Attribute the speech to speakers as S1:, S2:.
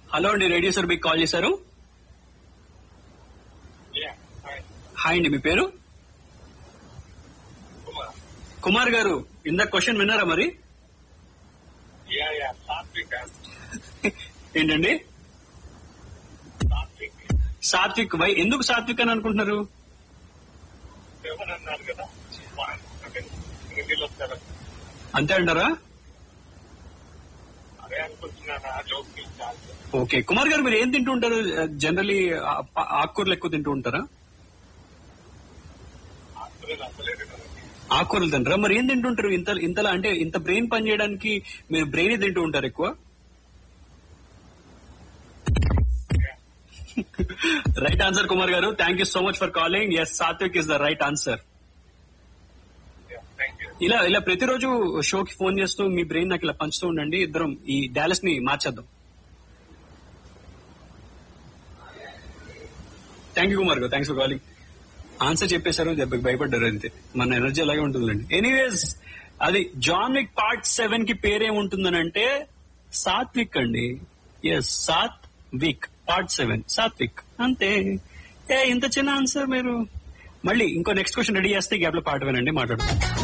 S1: hello అండి radio సర్బీకి call చేశారు హాయ్ అండి మీ పేరు కుమార్ గారు ఇందాక క్వశ్చన్ విన్నారా మరి ఏంటండి సాత్విక్ వై ఎందుకు సాత్విక్ అని అనుకుంటున్నారు
S2: అన్నారు కదా హిందీలో వస్తారు
S1: అంతే అంటారా
S2: అదే అనుకుంటున్నాను ఆ జోక్
S1: ఓకే కుమార్ గారు మీరు ఏం తింటూ ఉంటారు జనరలీ ఆకుకూరలు ఎక్కువ తింటూ ఉంటారా
S2: ఆస్తులు నమ్మలేదు కదండి
S1: ఆకుకూరలు తింటారా మరి ఏం తింటుంటారు ఇంత ఇంతలా అంటే ఇంత బ్రెయిన్ పని చేయడానికి మీరు బ్రెయిన్ తింటూ ఉంటారు ఎక్కువ రైట్ ఆన్సర్ కుమార్ గారు thank you so much for calling yes Satvik is the right answer
S2: thank you
S1: ఇలా ఇలా ప్రతిరోజు షోకి ఫోన్ చేస్తూ మీ బ్రెయిన్ నాకు ఇలా పంచుతూ ఉండండి ఇద్దరం ఈ డాలస్ ని మార్చేద్దాం థ్యాంక్ యూ కుమార్ గారు థ్యాంక్స్ ఫర్ కాలింగ్ ఆన్సర్ చెప్పేశారు దెబ్బకి భయపడ్డారు అంతే మన ఎనర్జీ అలాగే ఉంటుందండి ఎనీవేస్ అది జాన్ విక్ పార్ట్ సెవెన్ కి పేరేముంటుందని అంటే సాత్విక్ అండి ఎస్ సాత్ విక్ పార్ట్ సెవెన్ సాత్విక్ అంతే ఏ ఇంత చిన్న ఆన్సర్ మీరు మళ్ళీ ఇంకో నెక్స్ట్ క్వశ్చన్ రెడీ చేస్తే గ్యాప్ లో పాట వినండి మాట్లాడుతాం